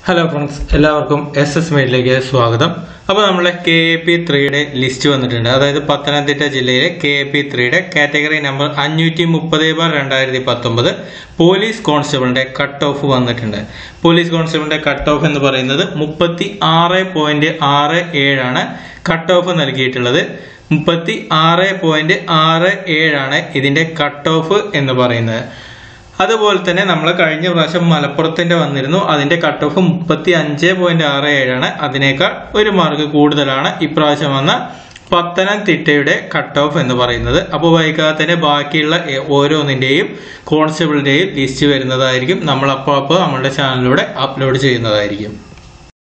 hello friends എല്ലാവർക്കും S S മീഡിലേക്ക് സ്വാഗതം അപ്പോൾ നമ്മളെ കെ എ പി ത്രീയുടെ ലിസ്റ്റ് വന്നിട്ടുണ്ട് അതായത് പത്തനംതിട്ട ജില്ലയിലെ കെ എ പി ത്രീയുടെ കാറ്റഗറി നമ്പർ അഞ്ഞൂറ്റി മുപ്പത് ബാർ രണ്ടായിരത്തി പത്തൊമ്പത് പോലീസ് കോൺസ്റ്റബിളിന്റെ കട്ട് ഓഫ് വന്നിട്ടുണ്ട് പോലീസ് കോൺസ്റ്റബിളിന്റെ കട്ട് ഓഫ് എന്ന് പറയുന്നത് മുപ്പത്തി ആറ് പോയിന്റ് ആറ് ഏഴാണ് കട്ട് ഓഫ് നൽകിയിട്ടുള്ളത് മുപ്പത്തി ആറ് പോയിന്റ് ആറ് ഏഴാണ് ഇതിന്റെ കട്ട് ഓഫ് എന്ന് പറയുന്നത് അതുപോലെ തന്നെ നമ്മൾ കഴിഞ്ഞ പ്രാവശ്യം മലപ്പുറത്തിന്റെ വന്നിരുന്നു അതിന്റെ കട്ട് ഓഫ് മുപ്പത്തി അഞ്ച് പോയിന്റ് ആറ് ഏഴാണ് അതിനേക്കാൾ ഒരു മാർക്ക് കൂടുതലാണ് ഇപ്രാവശ്യം വന്ന പത്തനംതിട്ടയുടെ കട്ട് ഓഫ് എന്ന് പറയുന്നത് അപ്പോൾ വൈകാതെ തന്നെ ബാക്കിയുള്ള എ- ഓരോന്നിന്റെയും കോൺസ്റ്റബിളിന്റെയും ലിസ്റ്റ് വരുന്നതായിരിക്കും നമ്മൾ അപ്പോൾ അപ്പോൾ നമ്മുടെ ചാനലിലൂടെ അപ്ലോഡ് ചെയ്യുന്നതായിരിക്കും